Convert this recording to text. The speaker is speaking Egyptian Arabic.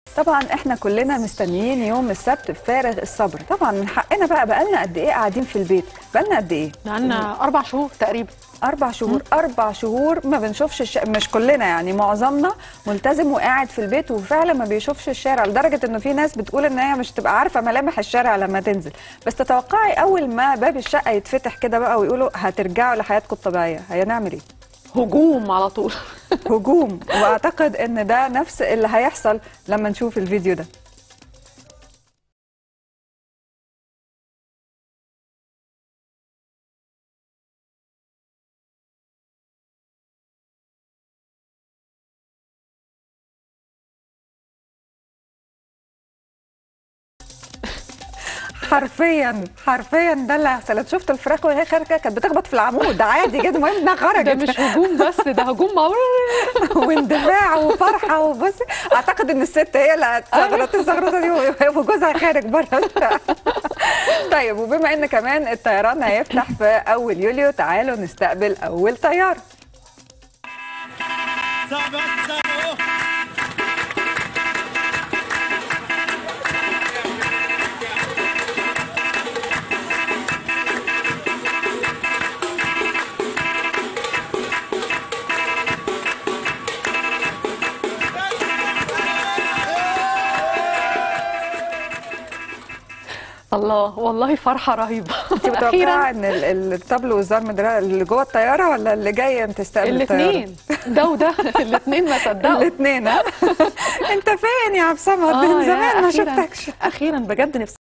طبعا احنا كلنا مستنيين يوم السبت بفارغ الصبر طبعا من حقنا بقى بقالنا قد ايه قاعدين في البيت بقالنا قد ايه بقالنا اربع شهور تقريبا اربع شهور اربع شهور ما بنشوفش الش... مش كلنا يعني معظمنا ملتزم وقاعد في البيت وفعلا ما بيشوفش الشارع لدرجه انه في ناس بتقول ان هي مش تبقى عارفه ملامح الشارع لما تنزل بس تتوقعي اول ما باب الشقه يتفتح كده بقى ويقولوا هترجعوا لحياتكم الطبيعيه هنعمل ايه هجوم على طول هجوم واعتقد ان ده نفس اللي هيحصل لما نشوف الفيديو ده حرفيا حرفيا ده اللي هيحصل شفت الفراخ وهي خارجه كانت بتخبط في العمود ده عادي جدا المهم انها ده خرجت مش هجوم بس ده هجوم مع واندفاع وفرحه وبصي اعتقد ان الست هي اللي هتزغرط الزغرطه دي وجوزها خارج بره الشقة. طيب وبما ان كمان الطيران هيفتح في اول يوليو تعالوا نستقبل اول طياره صعبة صعبة الله والله فرحه رهيبه انت متوقعه ان ال- ال- الطبل والزرم ده اللي جوه الطياره ولا اللي جايه تستقبل الطياره؟ الاثنين ده وده الاثنين ما صدقوا الاثنين ها انت فين يا عبد الصمد من يا زمان ما أخيراً- شفتكش اخيرا بجد نفسي